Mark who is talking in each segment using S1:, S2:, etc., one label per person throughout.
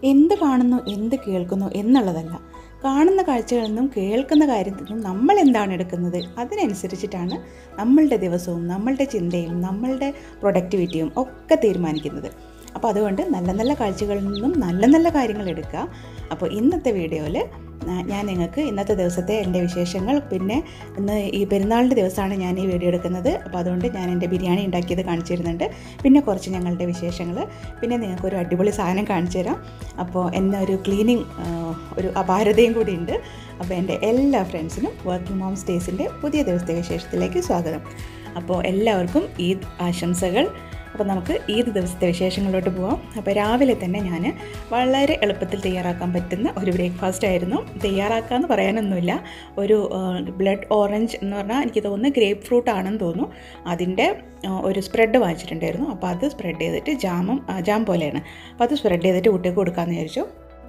S1: എന്ത് കാണുന്നു എന്ത് കേൾക്കുന്നു എന്നുള്ളതല്ല കാണുന്ന കാഴ്ചകളിൽ നിന്നും കേൾക്കുന്ന കാര്യത്തിൽ നിന്നും നമ്മൾ എന്താണ് എടുക്കുന്നത് അതിനനുസരിച്ചിട്ടാണ് നമ്മളുടെ ദിവസവും നമ്മളുടെ ചിന്തയും നമ്മളുടെ പ്രൊഡക്ടിവിറ്റിയും ഒക്കെ തീരുമാനിക്കുന്നത് അപ്പോൾ അതുകൊണ്ട് നല്ല നല്ല കാഴ്ചകളിൽ നിന്നും നല്ല നല്ല കാര്യങ്ങൾ എടുക്കുക അപ്പോൾ ഇന്നത്തെ വീഡിയോയിൽ ഞാൻ നിങ്ങൾക്ക് ഇന്നത്തെ ദിവസത്തെ എൻ്റെ വിശേഷങ്ങൾ പിന്നെ ഇന്ന് ഈ പെരുന്നാളിൻ്റെ ദിവസമാണ് ഞാൻ ഈ വീഡിയോ എടുക്കുന്നത് അപ്പോൾ അതുകൊണ്ട് ഞാൻ എൻ്റെ ബിരിയാണി ഉണ്ടാക്കിയത് കാണിച്ചു തരുന്നുണ്ട് പിന്നെ കുറച്ച് ഞങ്ങളുടെ വിശേഷങ്ങൾ പിന്നെ നിങ്ങൾക്ക് ഒരു അടിപൊളി സാധനം കാണിച്ചു തരാം അപ്പോൾ എന്നെ ഒരു ക്ലീനിങ് ഒരു അപാരതയും കൂടി ഉണ്ട് അപ്പോൾ എൻ്റെ എല്ലാ ഫ്രണ്ട്സിനും വർക്കിംഗ് മോംസ് ഡേയ്സിൻ്റെ പുതിയ ദിവസത്തെ വിശേഷത്തിലേക്ക് സ്വാഗതം അപ്പോൾ എല്ലാവർക്കും ഈദ് ആശംസകൾ അപ്പോൾ നമുക്ക് ഈദ് ദിവസത്തെ വിശേഷങ്ങളിലോട്ട് പോവാം അപ്പോൾ രാവിലെ തന്നെ ഞാൻ വളരെ എളുപ്പത്തിൽ തയ്യാറാക്കാൻ പറ്റുന്ന ഒരു ബ്രേക്ക്ഫാസ്റ്റ് ആയിരുന്നു തയ്യാറാക്കാമെന്ന് പറയാനൊന്നുമില്ല ഒരു ബ്ലഡ് ഓറഞ്ച് എന്ന് പറഞ്ഞാൽ എനിക്ക് തോന്നുന്നു ഗ്രേപ്പ് ഫ്രൂട്ട് ആണെന്ന് തോന്നുന്നു അതിൻ്റെ ഒരു സ്പ്രെഡ് വാങ്ങിച്ചിട്ടുണ്ടായിരുന്നു അപ്പോൾ അത് സ്പ്രെഡ് ചെയ്തിട്ട് ജാമും ജാം പോലെയാണ് അപ്പോൾ അത് സ്പ്രെഡ് ചെയ്തിട്ട് കുട്ടിക്ക് കൊടുക്കാമെന്ന് വിചാരിച്ചു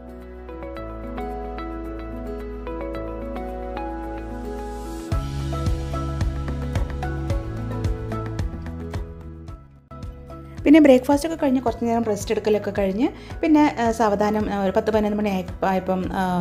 S1: പിന്നെ ബ്രേക്ക്ഫാസ്റ്റ് ഒക്കെ കഴിഞ്ഞ് കുറച്ച് നേരം റെസ്റ്റ് എടുക്കലൊക്കെ കഴിഞ്ഞ് പിന്നെ സാവധാനം ഒരു പത്ത് പതിനൊന്ന് മണി ആയപ്പം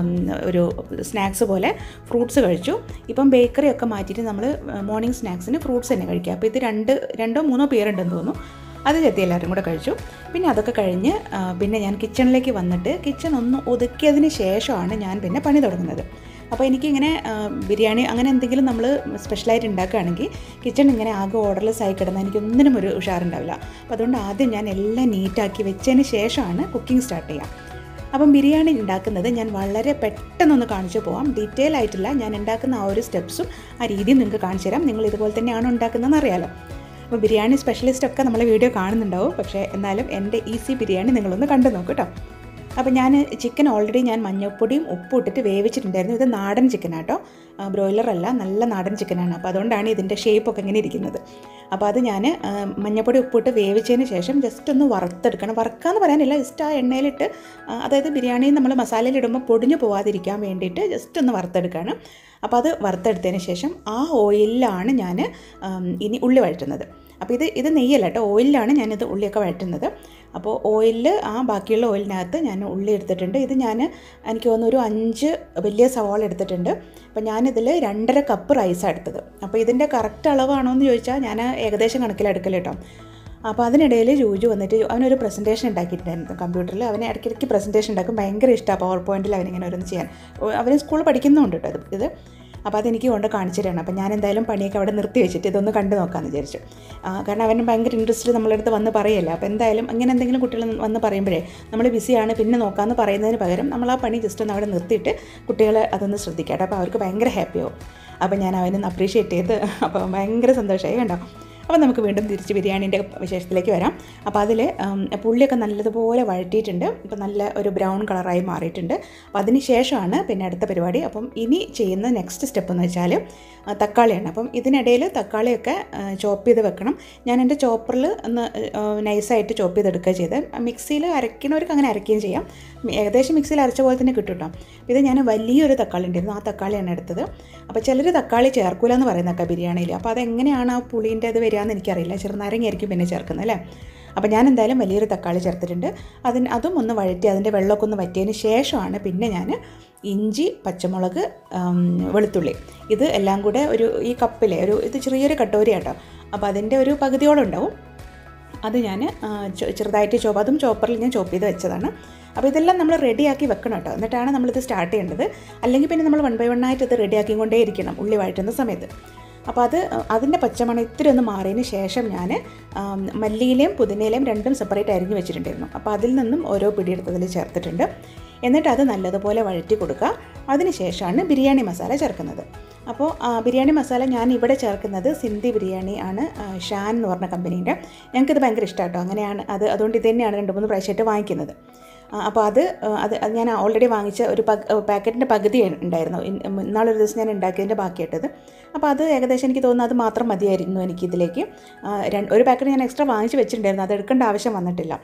S1: ഒരു സ്നാക്സ് പോലെ ഫ്രൂട്ട്സ് കഴിച്ചു ഇപ്പം ബേക്കറി ഒക്കെ മാറ്റിയിട്ട് നമ്മൾ മോർണിംഗ് സ്നാക്സിന് ഫ്രൂട്ട്സ് തന്നെ കഴിക്കുക അപ്പോൾ ഇത് രണ്ട് രണ്ടോ മൂന്നോ പേരുണ്ടെന്ന് തോന്നുന്നു അത് ചെത്തി എല്ലാവരും കൂടെ കഴിച്ചു പിന്നെ അതൊക്കെ കഴിഞ്ഞ് പിന്നെ ഞാൻ കിച്ചണിലേക്ക് വന്നിട്ട് കിച്ചൺ ഒന്ന് ഒതുക്കിയതിന് ശേഷമാണ് ഞാൻ പിന്നെ പണി തുടങ്ങുന്നത് അപ്പോൾ എനിക്കിങ്ങനെ ബിരിയാണി അങ്ങനെ എന്തെങ്കിലും നമ്മൾ സ്പെഷ്യലായിട്ട് ഉണ്ടാക്കുകയാണെങ്കിൽ കിച്ചൺ ഇങ്ങനെ ആകെ ഓർഡർലെസ് ആയി കിടന്നാൽ എനിക്കൊന്നിനും ഒരു ഉഷാറുണ്ടാവില്ല അപ്പോൾ അതുകൊണ്ട് ആദ്യം ഞാൻ എല്ലാം നീറ്റാക്കി വെച്ചതിന് ശേഷമാണ് കുക്കിംഗ് സ്റ്റാർട്ട് ചെയ്യുക അപ്പം ബിരിയാണി ഉണ്ടാക്കുന്നത് ഞാൻ വളരെ പെട്ടെന്നൊന്ന് കാണിച്ചു പോവാം ഡീറ്റെയിൽ ആയിട്ടില്ല ഞാൻ ഉണ്ടാക്കുന്ന ആ ഒരു സ്റ്റെപ്സും ആ രീതിയും നിങ്ങൾക്ക് കാണിച്ചു തരാം നിങ്ങൾ ഇതുപോലെ തന്നെയാണ് ഉണ്ടാക്കുന്നതെന്ന് അറിയാലോ അപ്പോൾ ബിരിയാണി സ്പെഷ്യലിസ്റ്റ് ഒക്കെ നമ്മളെ വീഡിയോ കാണുന്നുണ്ടാവും പക്ഷേ എന്നാലും എൻ്റെ ഈസി ബിരിയാണി നിങ്ങളൊന്ന് കണ്ടു നോക്കൂ കേട്ടോ അപ്പോൾ ഞാൻ ചിക്കൻ ഓൾറെഡി ഞാൻ മഞ്ഞൾപ്പൊടിയും ഉപ്പും ഇട്ടിട്ട് വേവിച്ചിട്ടുണ്ടായിരുന്നു ഇത് നാടൻ ചിക്കനാട്ടോ ബ്രോയിലർ അല്ല നല്ല നാടൻ ചിക്കനാണ് അപ്പോൾ അതുകൊണ്ടാണ് ഇതിൻ്റെ ഷേപ്പൊക്കെ ഇങ്ങനെ ഇരിക്കുന്നത് അപ്പോൾ അത് ഞാൻ മഞ്ഞൾപ്പൊടി ഉപ്പിട്ട് വേവിച്ചതിന് ശേഷം ജസ്റ്റ് ഒന്ന് വറുത്തെടുക്കണം വറുക്കാന്ന് പറയാനില്ല ജസ്റ്റ് ആ എണ്ണയിലിട്ട് അതായത് ബിരിയാണി നമ്മൾ മസാലയിലിടുമ്പോൾ പൊടിഞ്ഞു പോവാതിരിക്കാൻ വേണ്ടിയിട്ട് ജസ്റ്റ് ഒന്ന് വറുത്തെടുക്കുകയാണ് അപ്പോൾ അത് വറുത്തെടുത്തതിന് ശേഷം ആ ഓയിലിലാണ് ഞാൻ ഇനി ഉള്ളി വഴറ്റുന്നത് അപ്പോൾ ഇത് ഇത് നെയ്യല്ല കേട്ടോ ഓയിലാണ് ഞാനിത് ഉള്ളിയൊക്കെ വഴറ്റുന്നത് അപ്പോൾ ഓയിലിൽ ആ ബാക്കിയുള്ള ഓയിലിനകത്ത് ഞാൻ ഉള്ളി എടുത്തിട്ടുണ്ട് ഇത് ഞാൻ എനിക്ക് തോന്നുന്നു ഒരു അഞ്ച് വലിയ സവാള എടുത്തിട്ടുണ്ട് അപ്പോൾ ഞാനിതിൽ രണ്ടര കപ്പ് റൈസാണ് എടുത്തത് അപ്പോൾ ഇതിൻ്റെ കറക്റ്റ് അളവാണോ എന്ന് ചോദിച്ചാൽ ഞാൻ ഏകദേശം കണക്കിലെടുക്കൽ കേട്ടോ അപ്പോൾ അതിനിടയിൽ ജൂജു വന്നിട്ട് അവനൊരു പ്രസൻറ്റേഷൻ ഉണ്ടാക്കിയിട്ടുണ്ടായിരുന്നു കമ്പ്യൂട്ടറിൽ അവന് ഇടയ്ക്കിടയ്ക്ക് പ്രസൻറ്റേഷൻ ഉണ്ടാക്കും ഭയങ്കര ഇഷ്ടമാണ് പവർ പോയിൻറ്റിൽ അവനിങ്ങനെ ഓരോന്ന് ചെയ്യാൻ അവന് സ്കൂളിൽ പഠിക്കുന്നുണ്ട് കേട്ടോ ഇത് അപ്പോൾ അതെനിക്ക് കൊണ്ട് കാണിച്ചു തരണം അപ്പോൾ ഞാൻ എന്തായാലും പണിയൊക്കെ അവിടെ നിർത്തി വെച്ചിട്ട് ഇതൊന്ന് കണ്ടു നോക്കാമെന്ന് വിചാരിച്ചു കാരണം അവന് ഭയങ്കര ഇൻട്രസ്റ്റ് നമ്മളെ അടുത്ത് വന്ന് പറയല്ല അപ്പോൾ എന്തായാലും അങ്ങനെ എന്തെങ്കിലും കുട്ടികൾ വന്ന് പറയുമ്പോഴേ നമ്മൾ ബിസിയാണ് പിന്നെ നോക്കാമെന്ന് പറയുന്നതിന് പകരം നമ്മൾ ആ പണി ജസ്റ്റ് ഒന്ന് അവിടെ നിർത്തിയിട്ട് കുട്ടികളെ അതൊന്ന് ശ്രദ്ധിക്കാം അപ്പോൾ അവർക്ക് ഭയങ്കര ഹാപ്പിയാവും അപ്പോൾ ഞാൻ അവനൊന്ന് അപ്രീഷിയേറ്റ് ചെയ്ത് അപ്പോൾ ഭയങ്കര സന്തോഷമായി കണ്ടോ അപ്പോൾ നമുക്ക് വീണ്ടും തിരിച്ച് ബിരിയാണീൻ്റെ വിശേഷത്തിലേക്ക് വരാം അപ്പോൾ അതിൽ പുള്ളിയൊക്കെ നല്ലതുപോലെ വഴറ്റിയിട്ടുണ്ട് ഇപ്പോൾ നല്ല ഒരു ബ്രൗൺ കളറായി മാറിയിട്ടുണ്ട് അപ്പോൾ അതിന് ശേഷമാണ് പിന്നെ അടുത്ത പരിപാടി അപ്പം ഇനി ചെയ്യുന്ന നെക്സ്റ്റ് സ്റ്റെപ്പ് എന്ന് വെച്ചാൽ തക്കാളിയാണ് അപ്പം ഇതിനിടയിൽ തക്കാളിയൊക്കെ ചോപ്പ് ചെയ്ത് വെക്കണം ഞാൻ എൻ്റെ ചോപ്പറിൽ ഒന്ന് നൈസായിട്ട് ചോപ്പ് ചെയ്തെടുക്കുക ചെയ്ത് മിക്സിയിൽ അരയ്ക്കുന്നവർക്ക് അങ്ങനെ അരയ്ക്കുകയും ചെയ്യാം ഏകദേശം മിക്സിയിൽ അരച്ച പോലെ തന്നെ കിട്ടും കേട്ടോ ഇത് ഞാൻ വലിയൊരു തക്കാളി ഉണ്ടായിരുന്നു ആ തക്കാളിയാണ് എടുത്തത് അപ്പോൾ ചിലർ തക്കാളി ചേർക്കൂല എന്ന് പറയുന്നൊക്കെ ബിരിയാണിയിൽ അപ്പോൾ അതെങ്ങനെയാണ് ആ പുളീൻ്റെ അത് വരികയെന്ന് എനിക്കറിയില്ല ചെറുനാരങ്ങയായിരിക്കും പിന്നെ ചേർക്കുന്നത് അല്ലേ അപ്പോൾ ഞാൻ എന്തായാലും വലിയൊരു തക്കാളി ചേർത്തിട്ടുണ്ട് അതിന് അതും ഒന്ന് വഴറ്റി അതിൻ്റെ വെള്ളമൊക്കെ ഒന്ന് വറ്റിയതിന് ശേഷമാണ് പിന്നെ ഞാൻ ഇഞ്ചി പച്ചമുളക് വെളുത്തുള്ളി ഇത് എല്ലാം കൂടെ ഒരു ഈ കപ്പിലെ ഒരു ഇത് ചെറിയൊരു കട്ടോരി കേട്ടോ അപ്പോൾ അതിൻ്റെ ഒരു പകുതിയോളം ഉണ്ടാവും അത് ഞാൻ ചെറുതായിട്ട് ചോപ്പ് അതും ചോപ്പറിൽ ഞാൻ ചോപ്പ് ചെയ്ത് വെച്ചതാണ് അപ്പോൾ ഇതെല്ലാം നമ്മൾ റെഡിയാക്കി വെക്കണം കേട്ടോ എന്നിട്ടാണ് നമ്മളിത് സ്റ്റാർട്ട് ചെയ്യേണ്ടത് അല്ലെങ്കിൽ പിന്നെ നമ്മൾ വൺ ബൈ വൺ ആയിട്ട് ഇത് റെഡിയാക്കിക്കൊണ്ടേ ഇരിക്കണം ഉള്ളി വഴറ്റുന്ന സമയത്ത് അപ്പോൾ അത് അതിൻ്റെ പച്ചമണം ഇത്തിരി ഒന്ന് മാറിയതിന് ശേഷം ഞാൻ മല്ലിയിലയും പുതിനയിലയും രണ്ടും സെപ്പറേറ്റ് അരിഞ്ഞ് വെച്ചിട്ടുണ്ടായിരുന്നു അപ്പോൾ അതിൽ നിന്നും ഓരോ പിടിയെടുത്തതിൽ ചേർത്തിട്ടുണ്ട് എന്നിട്ട് അത് നല്ലതുപോലെ വഴറ്റി കൊടുക്കുക അതിനുശേഷമാണ് ബിരിയാണി മസാല ചേർക്കുന്നത് അപ്പോൾ ബിരിയാണി മസാല ഞാൻ ഇവിടെ ചേർക്കുന്നത് സിന്ധി ബിരിയാണി ആണ് ഷാൻ എന്ന് പറഞ്ഞ കമ്പനീൻ്റെ ഞങ്ങൾക്കിത് ഭയങ്കര ഇഷ്ടമാട്ടോ അങ്ങനെയാണ് അത് അതുകൊണ്ട് ഇത് തന്നെയാണ് രണ്ട് മൂന്ന് പ്രാവശ്യമായിട്ട് വാങ്ങിക്കുന്നത് അപ്പോൾ അത് അത് അത് ഞാൻ ഓൾറെഡി വാങ്ങിച്ച ഒരു പാക്കറ്റിൻ്റെ പകുതി ഉണ്ടായിരുന്നു ഇന്നാളൊരു ദിവസം ഞാൻ ഉണ്ടാക്കിയതിൻ്റെ ബാക്കിയിട്ടത് അപ്പോൾ അത് ഏകദേശം എനിക്ക് തോന്നുന്നു അത് മാത്രം മതിയായിരുന്നു എനിക്കിതിലേക്ക് ഒരു പാക്കറ്റ് ഞാൻ എക്സ്ട്രാ വാങ്ങിച്ച് വെച്ചിട്ടുണ്ടായിരുന്നു അത് എടുക്കേണ്ട ആവശ്യം വന്നിട്ടില്ല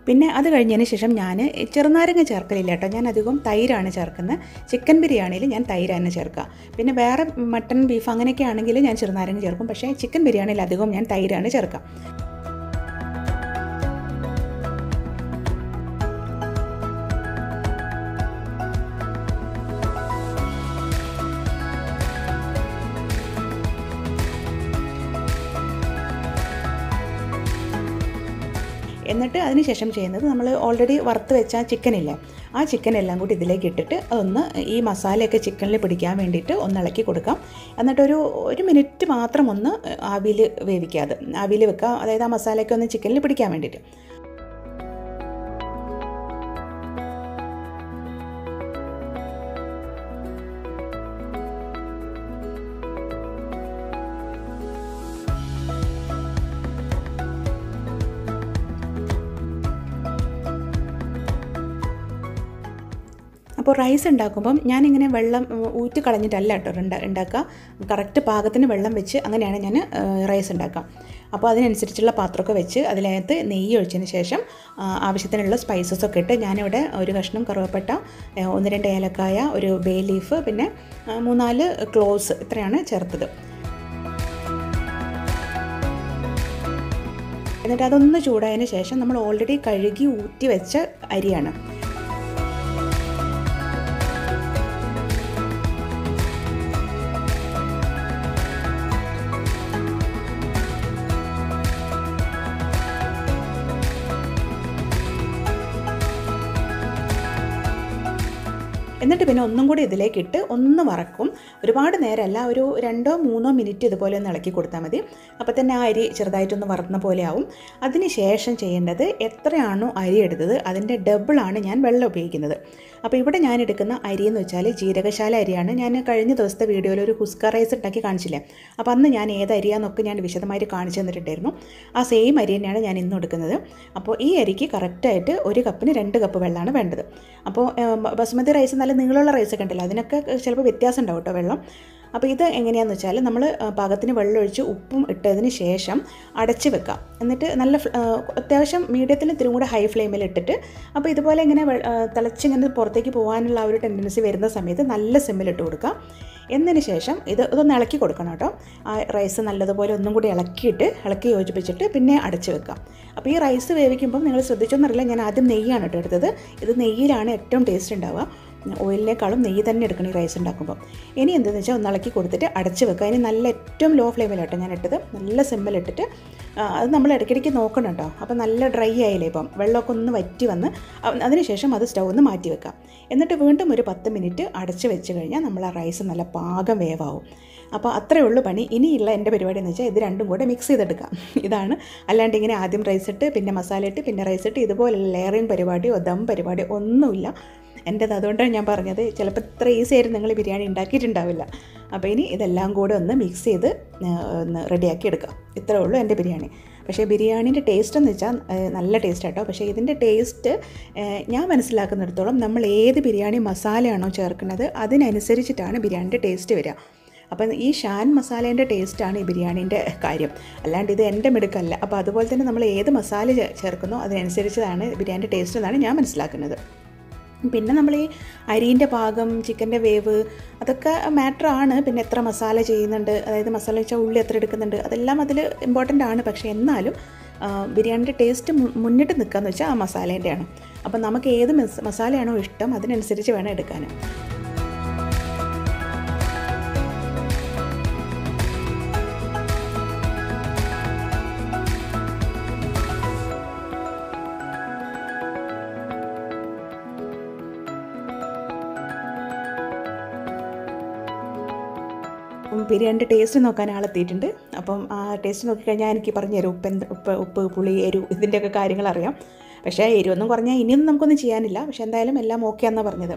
S1: പിന്നെ അത് കഴിഞ്ഞതിന് ശേഷം ഞാൻ ചെറുനാരങ്ങ ചേർക്കലില്ല കേട്ടോ ഞാൻ അധികം തൈരാണ് ചേർക്കുന്നത് ചിക്കൻ ബിരിയാണിയിൽ ഞാൻ തൈരാണ് ചേർക്കുക പിന്നെ വേറെ മട്ടൺ ബീഫ് അങ്ങനെയൊക്കെ ആണെങ്കിൽ ഞാൻ ചെറുനാരങ്ങ ചേർക്കും പക്ഷേ ചിക്കൻ ബിരിയാണിയിൽ അധികം ഞാൻ തൈരാണ് ചേർക്കുക എന്നിട്ട് അതിന് ശേഷം ചെയ്യുന്നത് നമ്മൾ ഓൾറെഡി വറുത്ത് വെച്ച ചിക്കൻ ഇല്ലേ ആ ചിക്കൻ എല്ലാം കൂടി ഇതിലേക്ക് ഇട്ടിട്ട് അതൊന്ന് ഈ മസാലയൊക്കെ ചിക്കനിൽ പിടിക്കാൻ വേണ്ടിയിട്ട് ഒന്ന് ഇളക്കി കൊടുക്കാം എന്നിട്ടൊരു ഒരു മിനിറ്റ് മാത്രം ഒന്ന് ആവിയിൽ വേവിക്കുക അത് ആവിയിൽ വെക്കുക അതായത് ആ മസാലയൊക്കെ ഒന്ന് ചിക്കനിൽ പിടിക്കാൻ വേണ്ടിയിട്ട് അപ്പോൾ റൈസ് ഉണ്ടാക്കുമ്പം ഞാനിങ്ങനെ വെള്ളം ഉം, ഊറ്റി കളഞ്ഞിട്ടല്ല കേട്ടോ ഉണ്ടാ ഉണ്ടാക്കുക കറക്റ്റ് പാകത്തിന് വെള്ളം വെച്ച് അങ്ങനെയാണ് ഞാൻ റൈസ് ഉണ്ടാക്കുക അപ്പോൾ അതിനനുസരിച്ചുള്ള പാത്രമൊക്കെ വെച്ച് അതിനകത്ത് നെയ്യ് ഒഴിച്ചതിന് ശേഷം ആ, ആവശ്യത്തിനുള്ള സ്പൈസസ് ഒക്കെ ഇട്ട് ഞാനിവിടെ ഒരു കഷ്ണം കറുവപ്പട്ട ഏ, ഒന്ന് രണ്ട് ഏലക്കായ ഒരു ബേ ലീഫ് പിന്നെ ആ, മൂന്നാല് ക്ലോസ് ഇത്രയാണ് ചേർത്തത് എന്നിട്ട് അതൊന്ന് ചൂടായതിന് ശേഷം നമ്മൾ ഓൾറെഡി കഴുകി ഊറ്റി വെച്ച അരിയാണ് എന്നിട്ട് പിന്നെ ഒന്നും കൂടി ഇതിലേക്ക് ഇട്ട് ഒന്ന് വറക്കും ഒരുപാട് നേരമല്ല ഒരു രണ്ടോ മൂന്നോ മിനിറ്റ് ഇതുപോലെ ഒന്ന് ഇളക്കി കൊടുത്താൽ മതി അപ്പോൾ തന്നെ ആ അരി ചെറുതായിട്ടൊന്ന് വറുന്ന പോലെ ആവും അതിന് ശേഷം ചെയ്യേണ്ടത് എത്രയാണോ അരി എടുത്തത് അതിൻ്റെ ഡബിളാണ് ഞാൻ വെള്ളം ഉപയോഗിക്കുന്നത് അപ്പോൾ ഇവിടെ ഞാൻ എടുക്കുന്ന അരി എന്ന് വെച്ചാൽ ജീരകശാല അരിയാണ് ഞാൻ കഴിഞ്ഞ ദിവസത്തെ വീഡിയോയിൽ ഒരു കുസ്ക റൈസ് ഉണ്ടാക്കി കാണിച്ചില്ലേ അപ്പോൾ അന്ന് ഞാൻ ഏത് അരിയാന്നൊക്കെ ഞാൻ വിശദമായിട്ട് കാണിച്ചു തന്നിട്ടുണ്ടായിരുന്നു ആ സെയിം അരി തന്നെയാണ് ഞാൻ ഇന്നും എടുക്കുന്നത് അപ്പോൾ ഈ അരിക്ക് കറക്റ്റായിട്ട് ഒരു കപ്പിന് രണ്ട് കപ്പ് വെള്ളമാണ് വേണ്ടത് അപ്പോൾ ഏം, ബസുമതി റൈസ് നല്ല നീളമുള്ള റൈസ് ഒക്കെ ഉണ്ടല്ലോ അതിനൊക്കെ ചിലപ്പോൾ വ്യത്യാസം ഉണ്ടാവും കേട്ടോ വെള്ളം അപ്പോൾ ഇത് എങ്ങനെയാണെന്ന് വെച്ചാൽ നമ്മൾ പാകത്തിന് വെള്ളം ഒഴിച്ച് ഉപ്പും ഇട്ടതിന് ശേഷം അടച്ച് വെക്കാം എന്നിട്ട് നല്ല ഫ്ല- ആ, അത്യാവശ്യം മീഡിയത്തിൽ ഇത്തിരി കൂടെ ഹൈ ഫ്ലെയിമിൽ ഇട്ടിട്ട് അപ്പോൾ ഇതുപോലെ ഇങ്ങനെ വെ- ആ, തിളച്ചിങ്ങനെ പുറത്തേക്ക് പോകാനുള്ള ആ ഒരു ടെൻഡൻസി വരുന്ന സമയത്ത് നല്ല സിമ്മിലിട്ട് കൊടുക്കാം എന്നതിന് ശേഷം ഇത് ഇതൊന്ന് ഇളക്കി കൊടുക്കണം കേട്ടോ ആ റൈസ് നല്ലതുപോലെ ഒന്നും കൂടി ഇളക്കിയിട്ട് ഇളക്കി യോജിപ്പിച്ചിട്ട് പിന്നെ അടച്ച് വെക്കാം അപ്പോൾ ഈ റൈസ് വേവിക്കുമ്പോൾ നിങ്ങൾ ശ്രദ്ധിച്ചോന്നറിയില്ല ഞാൻ ആദ്യം നെയ്യാണ് കേട്ടോ എടുത്തത് ഇത് നെയ്യിലാണ് ഏറ്റവും ടേസ്റ്റ് ഉണ്ടാവുക ഓയിലിനേക്കാളും നെയ്യ് തന്നെ എടുക്കണം ഈ റൈസ് ഉണ്ടാക്കുമ്പോൾ ഇനി എന്തെന്ന് വെച്ചാൽ ഒന്ന് ഇളക്കി കൊടുത്തിട്ട് അടച്ച് വെക്കുക ഇനി നല്ല ഏറ്റവും ലോ ഫ്ലെയിമിലാട്ടോ ഞാൻ ഇട്ടത് നല്ല സിമ്മിലിട്ടിട്ട് ആ, അത് നമ്മൾ ഇടയ്ക്കിടയ്ക്ക് നോക്കണം കേട്ടോ അപ്പോൾ നല്ല ഡ്രൈ ആയില്ലേ ഇപ്പം വെള്ളമൊക്കെ ഒന്ന് വറ്റി വന്ന് അ- അതിനുശേഷം അത് സ്റ്റൗ ഒന്ന് മാറ്റി വെക്കാം എന്നിട്ട് വീണ്ടും ഒരു പത്ത് മിനിറ്റ് അടച്ച് വെച്ച് കഴിഞ്ഞാൽ നമ്മൾ ആ റൈസ് നല്ല പാകം വേവാവും അപ്പോൾ അത്രയേ ഉള്ളൂ പണി ഇനിയുള്ള എൻ്റെ പരിപാടി എന്ന് വെച്ചാൽ ഇത് രണ്ടും കൂടെ മിക്സ് ചെയ്തെടുക്കാം ഇതാണ് അല്ലാണ്ട് ഇങ്ങനെ ആദ്യം റൈസ് ഇട്ട് പിന്നെ മസാല ഇട്ട് പിന്നെ റൈസ് ഇട്ട് ഇതുപോലുള്ള ലെയറിങ് പരിപാടിയോ ദം പരിപാടിയോ ഒന്നുമില്ല എൻ്റെത് അതുകൊണ്ടാണ് ഞാൻ പറഞ്ഞത് ചിലപ്പോൾ ഇത്ര ഈസി ആയിട്ട് നിങ്ങൾ ബിരിയാണി ഉണ്ടാക്കിയിട്ടുണ്ടാവില്ല അപ്പോൾ ഇനി ഇതെല്ലാം കൂടെ ഒന്ന് മിക്സ് ചെയ്ത് ആ, ഒന്ന് റെഡിയാക്കി എടുക്കാം ഇത്രേ ഉള്ളൂ എൻ്റെ ബിരിയാണി പക്ഷേ ബിരിയാണീൻ്റെ ടേസ്റ്റ് എന്ന് വെച്ചാൽ ആ, നല്ല ടേസ്റ്റ് ആട്ടോ പക്ഷേ ഇതിൻ്റെ ടേസ്റ്റ് ഞാൻ മനസ്സിലാക്കുന്നിടത്തോളം നമ്മൾ ഏത് ബിരിയാണി മസാലയാണോ ചേർക്കുന്നത് അതിനനുസരിച്ചിട്ടാണ് ബിരിയാണിൻ്റെ ടേസ്റ്റ് വരിക അപ്പം ഈ ഷാൻ മസാലേൻ്റെ ടേസ്റ്റാണ് ഈ ബിരിയാണീൻ്റെ കാര്യം അല്ലാണ്ട് ഇത് എൻ്റെ മിടുക്കല്ല അപ്പോൾ അതുപോലെ തന്നെ നമ്മൾ ഏത് മസാല ചേ- ചേർക്കുന്നോ അതിനനുസരിച്ചതാണ് ബിരിയാണിൻ്റെ ടേസ്റ്റ് എന്നാണ് ഞാൻ മനസ്സിലാക്കുന്നത് പിന്നെ നമ്മൾ ഈ അരീൻ്റെ പാകം ചിക്കൻ്റെ വേവ് അതൊക്കെ മാറ്റർ ആണ് പിന്നെ എത്ര മസാല ചെയ്യുന്നുണ്ട് അതായത് മസാല വെച്ചാൽ ഉള്ളി എത്ര എടുക്കുന്നുണ്ട് അതെല്ലാം അതിൽ ഇമ്പോർട്ടൻ്റ് ആണ് പക്ഷേ എന്നാലും ആ, ബിരിയാണിയുടെ ടേസ്റ്റ് മുന്നിട്ട് നിൽക്കുകയെന്ന് വെച്ചാൽ ആ മസാലേൻ്റെയാണ് അപ്പം നമുക്ക് ഏത് മസ് മസാലയാണോ ഇഷ്ടം അതിനനുസരിച്ച് വേണം എടുക്കാൻ അപ്പം ബിരിയാണിൻ്റെ ടേസ്റ്റ് നോക്കാൻ ആളെത്തിയിട്ടുണ്ട് അപ്പം ആ ടേസ്റ്റ് നോക്കിക്കഴിഞ്ഞാൽ എനിക്ക് പറഞ്ഞു തരും ഉപ്പ് എന്ത് ഉപ്പ് ഉപ്പ് പുളി എരു ഇതിൻ്റെയൊക്കെ കാര്യങ്ങൾ അറിയാം പക്ഷേ എരിവൊന്നും കുറഞ്ഞാൽ ഇനിയൊന്നും നമുക്കൊന്നും ചെയ്യാനില്ല പക്ഷേ എന്തായാലും എല്ലാം ഓക്കെ എന്നാണ് പറഞ്ഞത്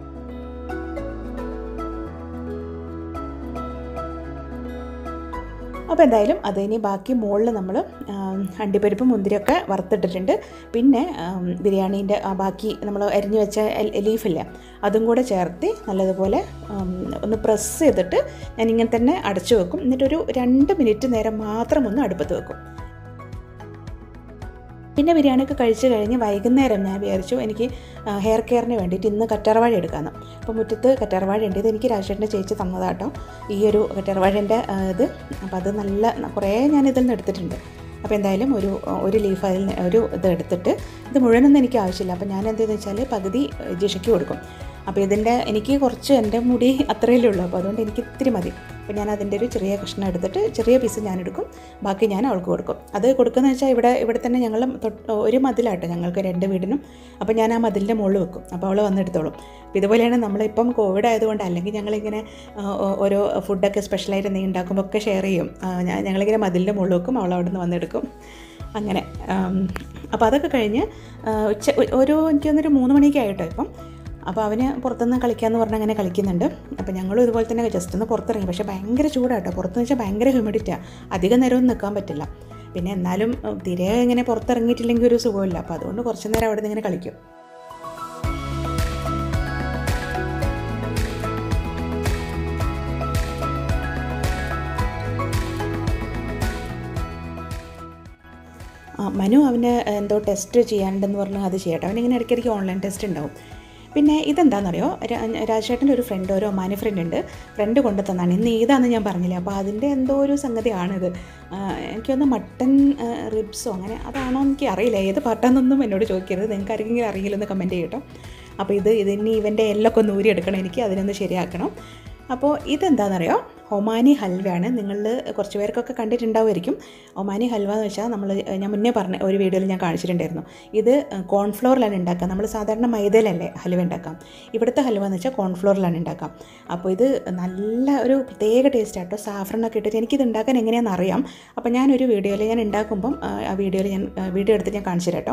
S1: അപ്പോൾ എന്തായാലും അത് ഇനി ബാക്കി മുകളിൽ നമ്മൾ അണ്ടിപ്പരിപ്പ് മുന്തിരിയൊക്കെ വറുത്തിട്ടിട്ടുണ്ട് പിന്നെ ആം, ബിരിയാണീൻ്റെ ആ ബാക്കി നമ്മൾ അരിഞ്ഞു വെച്ച എൽ- ലീഫില്ലേ അതും കൂടെ ചേർത്ത് നല്ലതുപോലെ ആം, ഒന്ന് പ്രസ് ചെയ്തിട്ട് ഞാൻ ഇങ്ങനെ തന്നെ അടച്ചു വെക്കും എന്നിട്ടൊരു രണ്ട് മിനിറ്റ് നേരം മാത്രം ഒന്ന് അടുപ്പത്ത് വെക്കും പിന്നെ ബിരിയാണിയൊക്കെ കഴിച്ച് കഴിഞ്ഞ് വൈകുന്നേരം ഞാൻ വിചാരിച്ചു എനിക്ക് ആ, ഹെയർ കെയറിന് വേണ്ടിയിട്ട് ഇന്ന് കറ്റാർവാഴ എടുക്കാമെന്ന് അപ്പോൾ മുറ്റത്ത് കറ്റാർവാഴ ഉണ്ട് ഇത് എനിക്ക് രാജേട്ടൻ്റെ ചേച്ചി തന്നതാട്ടോ ഈ ഒരു കറ്റാർവാഴൻ്റെ ആ, ഇത് അപ്പോൾ അത് നല്ല കുറേ ഞാൻ ഇതിൽ നിന്ന് എടുത്തിട്ടുണ്ട് അപ്പോൾ എന്തായാലും ഒരു ഒരു ലീഫ് അതിൽ നിന്ന് ഒരു ഇത് എടുത്തിട്ട് ഇത് മുഴുവനൊന്നും എനിക്ക് ആവശ്യമില്ല അപ്പോൾ ഞാൻ എന്തെന്ന് വെച്ചാൽ പകുതി ജിഷയ്ക്ക് കൊടുക്കും അപ്പോൾ ഇതിൻ്റെ എനിക്ക് കുറച്ച് എൻ്റെ മുടി അത്രയല്ലേ ഉള്ളൂ അപ്പോൾ അതുകൊണ്ട് എനിക്ക് ഇത്തിരി മതി അപ്പോൾ ഞാൻ അതിൻ്റെ ഒരു ചെറിയ കഷ്ണം എടുത്തിട്ട് ചെറിയ പീസ് ഞാൻ എടുക്കും ബാക്കി ഞാൻ അവൾക്ക് കൊടുക്കും അത് കൊടുക്കുന്നത് വെച്ചാൽ ഇവിടെ ഇവിടെ തന്നെ ഞങ്ങൾ തൊട്ട് ഒരു മതിലാട്ടോ ഞങ്ങൾക്ക് രണ്ട് വീടിനും അപ്പോൾ ഞാൻ ആ മതിലിൻ്റെ മുകളിൽ വെക്കും അപ്പോൾ അവൾ വന്നെടുത്തോളും അപ്പോൾ ഇതുപോലെയാണ് നമ്മളിപ്പം കോവിഡ് ആയതുകൊണ്ട് അല്ലെങ്കിൽ ഞങ്ങളിങ്ങനെ ആ, ഓ- ഓരോ ഫുഡൊക്കെ സ്പെഷ്യലായിട്ട് എന്തെങ്കിലും ഉണ്ടാക്കുമ്പോൾ ഒക്കെ ഷെയർ ചെയ്യും ആ, ഞാൻ- ഞങ്ങളിങ്ങനെ മതിലിൻ്റെ മുകളിൽ വെക്കും അവൾ അവിടെ നിന്ന് വന്നെടുക്കും അങ്ങനെ അപ്പോൾ അതൊക്കെ കഴിഞ്ഞ് ആ, ഉച്ച ഒ- ഒരു എനിക്ക് തോന്നുന്നൊരു മൂന്ന് മണിയൊക്കെ ആയിട്ടോ ഇപ്പം അപ്പോൾ അവന് പുറത്തുനിന്ന് കളിക്കാമെന്ന് പറഞ്ഞ് അങ്ങനെ കളിക്കുന്നുണ്ട് അപ്പോൾ ഞങ്ങളും ഇതുപോലെ തന്നെ ജസ്റ്റ് ഒന്ന് പുറത്തിറങ്ങി പക്ഷേ ഭയങ്കര ചൂടാട്ടോ പുറത്തെന്ന് വെച്ചാൽ ഭയങ്കര ഹ്യൂമിഡിറ്റിയാണ് അധികം നേരമൊന്നും നിൽക്കാൻ പറ്റില്ല പിന്നെ എന്നാലും ഉം, തീരെ ഇങ്ങനെ പുറത്തിറങ്ങിയിട്ടില്ലെങ്കിൽ ഒരു സുഖമില്ല അപ്പോൾ അതുകൊണ്ട് കുറച്ച് നേരം അവിടെ നിന്ന് ഇങ്ങനെ കളിക്കും ആ, മനു അവന് എന്തോ ടെസ്റ്റ് ചെയ്യാനുണ്ടെന്ന് പറഞ്ഞു അത് ചെയ്യട്ടെ അവനിങ്ങനെ ഇടയ്ക്കിടയ്ക്ക് ഓൺലൈൻ ടെസ്റ്റ് ഉണ്ടാവും പിന്നെ ഇതെന്താണെന്നറിയോ രാജേട്ടൻ്റെ ഒരു ഫ്രണ്ട് ഒരു ഒമാനി ഫ്രണ്ട് ഉണ്ട് ഫ്രണ്ട് കൊണ്ടു തന്നാണ് ഇന്ന് ഏതാണെന്ന് ഞാൻ പറഞ്ഞില്ല അപ്പോൾ അതിൻ്റെ എന്തോ ഒരു സംഗതിയാണിത് ആ, എനിക്കൊന്ന് മട്ടൻ റിബ്സോ അങ്ങനെ അതാണോ എനിക്ക് അറിയില്ല ഏത് പാട്ടാണെന്നൊന്നും എന്നോട് ചോദിക്കരുത് നിങ്ങൾക്ക് ആരെങ്കിലും അറിയില്ലെന്ന് കമൻറ്റ് ചെയ്യട്ടോ അപ്പോൾ ഇത് ഇതിന് ഇവൻ്റെ എല്ലൊക്കെ ഒന്ന് ഊരിയെടുക്കണം എനിക്ക് അതിനൊന്ന് ശരിയാക്കണം അപ്പോൾ ഇതെന്താണെന്നറിയോ ഒമാനി ഹൽവയാണ് നിങ്ങൾ കുറച്ച് പേർക്കൊക്കെ കണ്ടിട്ടുണ്ടാവുമായിരിക്കും ഒമാനി ഹൽവ എന്ന് വെച്ചാൽ നമ്മൾ ഞാൻ മുന്നേ പറഞ്ഞ ഒരു വീഡിയോയിൽ ഞാൻ കാണിച്ചിട്ടുണ്ടായിരുന്നു ഇത് കോൺഫ്ലോറിലാണ് ഉണ്ടാക്കുക നമ്മൾ സാധാരണ മൈദയിലല്ലേ ഹൽവ ഉണ്ടാക്കാം ഇവിടുത്തെ ഹൽവ എന്ന് വെച്ചാൽ കോൺഫ്ലോറിലാണ് ഉണ്ടാക്കാം അപ്പോൾ ഇത് നല്ല ഒരു പ്രത്യേക ടേസ്റ്റ് ആട്ടോ സാഫ്രണൊക്കെ ഇട്ടിട്ട് എനിക്കിത് ഉണ്ടാക്കാൻ എങ്ങനെയാണെന്ന് അറിയാം അപ്പോൾ ഞാനൊരു വീഡിയോയിൽ ഞാൻ ഉണ്ടാക്കുമ്പം ആ, ആ വീഡിയോയിൽ ഞാൻ ആ, വീഡിയോ എടുത്ത് ഞാൻ കാണിച്ചു തരാം കേട്ടോ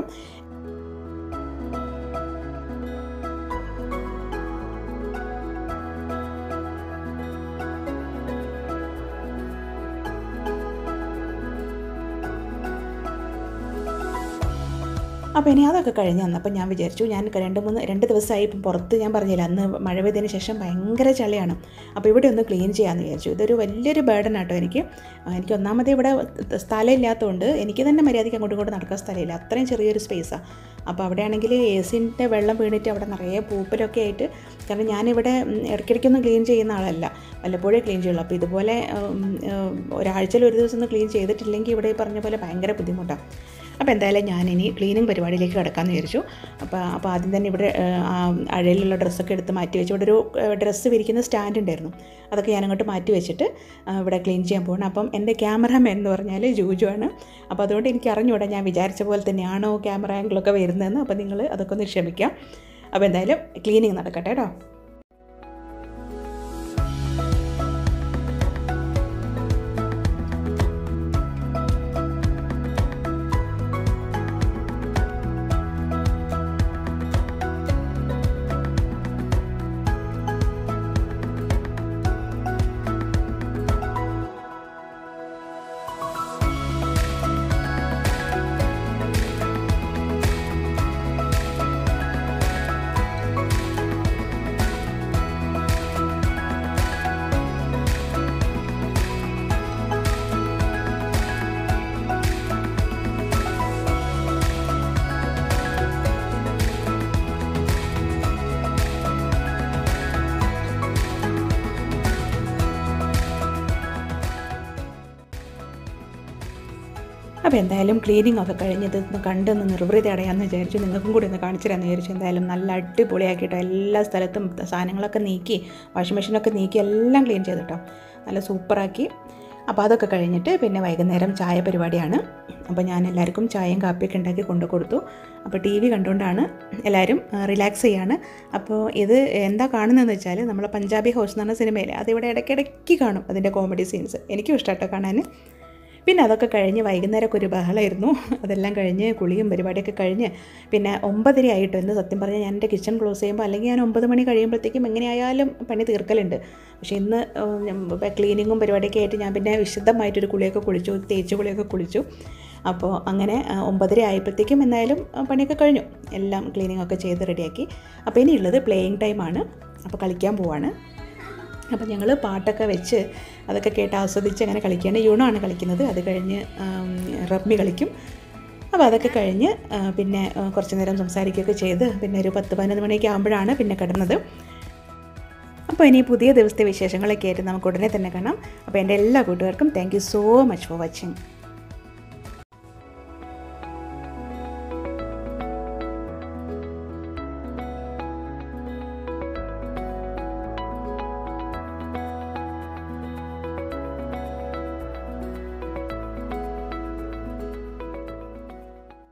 S1: അപ്പോൾ ഇനി അതൊക്കെ കഴിഞ്ഞ് വന്നപ്പോൾ ഞാൻ വിചാരിച്ചു ഞാൻ രണ്ട് മൂന്ന് രണ്ട് ദിവസമായി ഇപ്പം പുറത്ത് ഞാൻ പറഞ്ഞില്ല അന്ന് മഴ പെയ്തതിന് ശേഷം ഭയങ്കര ചളിയാണ് അപ്പോൾ ഇവിടെ ഒന്ന് ക്ലീൻ ചെയ്യാമെന്ന് വിചാരിച്ചു ഇതൊരു വലിയൊരു ബേർഡൻ ആട്ടോ എനിക്ക് ആ, എനിക്ക് ഒന്നാമത് ഇവിടെ സ്ഥലം ഇല്ലാത്തതുകൊണ്ട് എനിക്ക് തന്നെ മര്യാദയ്ക്ക് അങ്ങോട്ടും ഇങ്ങോട്ടും നടക്കാൻ സ്ഥലമില്ല അത്രയും ചെറിയൊരു സ്പേസാണ് അപ്പോൾ അവിടെയാണെങ്കിൽ എ സിൻ്റെ വെള്ളം വീണിട്ട് അവിടെ നിറയെ പൂപ്പലൊക്കെ ആയിട്ട് കാരണം ഞാനിവിടെ ഉം, ഇടയ്ക്കിടയ്ക്കൊന്നും ക്ലീൻ ചെയ്യുന്ന ആളല്ല വല്ലപ്പോഴേ ക്ലീൻ ചെയ്യുള്ളൂ അപ്പോൾ ഇതുപോലെ ഉം, ഉം, ഒരാഴ്ചയിൽ ഒരു ദിവസം ഒന്ന് ക്ലീൻ ചെയ്തിട്ടില്ലെങ്കിൽ ഇവിടെ ഈ പറഞ്ഞ പോലെ ഭയങ്കര ബുദ്ധിമുട്ടാണ് അപ്പോൾ എന്തായാലും ഞാനിനി ക്ലീനിങ് പരിപാടിയിലേക്ക് കിടക്കാമെന്ന് വിചാരിച്ചു അപ്പോൾ അപ്പോൾ ആദ്യം തന്നെ ഇവിടെ ഏഹ്, ആ അഴയിലുള്ള ഡ്രസ്സൊക്കെ എടുത്ത് മാറ്റി വെച്ചു ഇവിടെ ഒരു ഡ്രസ്സ് വിരിക്കുന്ന സ്റ്റാൻഡ് ഉണ്ടായിരുന്നു അതൊക്കെ ഞാൻ അങ്ങോട്ട് മാറ്റി വെച്ചിട്ട് ആ, ഇവിടെ ക്ലീൻ ചെയ്യാൻ പോകണം അപ്പം എൻ്റെ ക്യാമറാമാൻ എന്ന് പറഞ്ഞാൽ ജൂജു ആണ് അപ്പോൾ അതുകൊണ്ട് എനിക്ക് അറിഞ്ഞൂടാ ഞാൻ വിചാരിച്ച പോലെ തന്നെയാണോ ക്യാമറ ആംഗിളൊക്കെ വരുന്നതെന്ന് അപ്പോൾ നിങ്ങൾ അതൊക്കെ ഒന്ന് ക്ഷമിക്കാം അപ്പോൾ എന്തായാലും ക്ലീനിങ് നടക്കട്ടെ കേട്ടോ അപ്പോൾ എന്തായാലും ക്ലീനിങ് ഒക്കെ കഴിഞ്ഞ് ഇതൊന്ന് കണ്ടൊന്ന് നിർവൃതി അടയാമെന്ന് വിചാരിച്ചു നിങ്ങൾക്കും കൂടി ഒന്ന് കാണിച്ചു തരാമെന്ന് വിചാരിച്ചു എന്തായാലും നല്ല അടിപൊളിയാക്കിയിട്ടോ എല്ലാ സ്ഥലത്തും സാധനങ്ങളൊക്കെ നീക്കി വാഷിംഗ് മെഷീനൊക്കെ നീക്കി എല്ലാം ക്ലീൻ ചെയ്തിട്ടോ നല്ല സൂപ്പറാക്കി അപ്പോൾ അതൊക്കെ കഴിഞ്ഞിട്ട് പിന്നെ വൈകുന്നേരം ചായ പരിപാടിയാണ് അപ്പോൾ ഞാൻ എല്ലാവർക്കും ചായയും കാപ്പിയൊക്കെ ഉണ്ടാക്കി കൊണ്ടു കൊടുത്തു അപ്പോൾ ടി വി കണ്ടുകൊണ്ടാണ് എല്ലാവരും റിലാക്സ് ചെയ്യാണ് അപ്പോൾ ഇത് എന്താ കാണുന്നതെന്ന് വെച്ചാൽ നമ്മളെ പഞ്ചാബി ഹൗസ് എന്ന് പറഞ്ഞ സിനിമയിൽ അതിവിടെ ഇടയ്ക്കിടയ്ക്ക് കാണും അതിൻ്റെ കോമഡി സീൻസ് എനിക്കും ഇഷ്ടമാട്ടോ കാണാൻ പിന്നെ അതൊക്കെ കഴിഞ്ഞ് വൈകുന്നേരമൊക്കെ ഒരു ബഹളമായിരുന്നു അതെല്ലാം കഴിഞ്ഞ് കുളിയും പരിപാടിയൊക്കെ കഴിഞ്ഞ് പിന്നെ ഒമ്പതര ആയിട്ടോ എന്ന് സത്യം പറഞ്ഞാൽ ഞാൻ എൻ്റെ കിച്ചൺ ക്ലോസ് ചെയ്യുമ്പോൾ അല്ലെങ്കിൽ ഞാൻ ഒമ്പത് മണി കഴിയുമ്പോഴത്തേക്കും എങ്ങനെയായാലും പണി തീർക്കലുണ്ട് പക്ഷേ ഇന്ന് ക്ലീനിങ്ങും പരിപാടിയൊക്കെ ആയിട്ട് ഞാൻ പിന്നെ വിശദമായിട്ടൊരു കുളിയൊക്കെ കുളിച്ചു തേച്ച് കുളിയൊക്കെ കുളിച്ചു അപ്പോൾ അങ്ങനെ ആ, ഒമ്പതര ആയപ്പോഴത്തേക്കും എന്തായാലും ആ, പണിയൊക്കെ കഴിഞ്ഞു എല്ലാം ക്ലീനിങ് ഒക്കെ ചെയ്ത് റെഡിയാക്കി അപ്പോൾ ഇനിയുള്ളത് പ്ലേയിങ് ടൈമാണ് അപ്പോൾ കളിക്കാൻ പോവാണ് അപ്പോൾ ഞങ്ങൾ പാട്ടൊക്കെ വെച്ച് അതൊക്കെ കേട്ട് ആസ്വദിച്ച് അങ്ങനെ കളിക്കുകയാണ് യൂണോ ആണ് കളിക്കുന്നത് അത് കഴിഞ്ഞ് ആം, റബ്ബി കളിക്കും അപ്പോൾ അതൊക്കെ കഴിഞ്ഞ് ആ, പിന്നെ ആ, കുറച്ച് നേരം സംസാരിക്കുകയൊക്കെ ചെയ്ത് പിന്നെ ഒരു പത്ത് പതിനൊന്ന് മണിയൊക്കെ ആകുമ്പോഴാണ് പിന്നെ കിടന്നത് അപ്പോൾ ഇനി പുതിയ ദിവസത്തെ വിശേഷങ്ങളൊക്കെ ആയിട്ട് നമുക്ക് ഉടനെ തന്നെ കാണാം അപ്പോൾ എൻ്റെ എല്ലാ കൂട്ടുകാർക്കും thank you so much for watching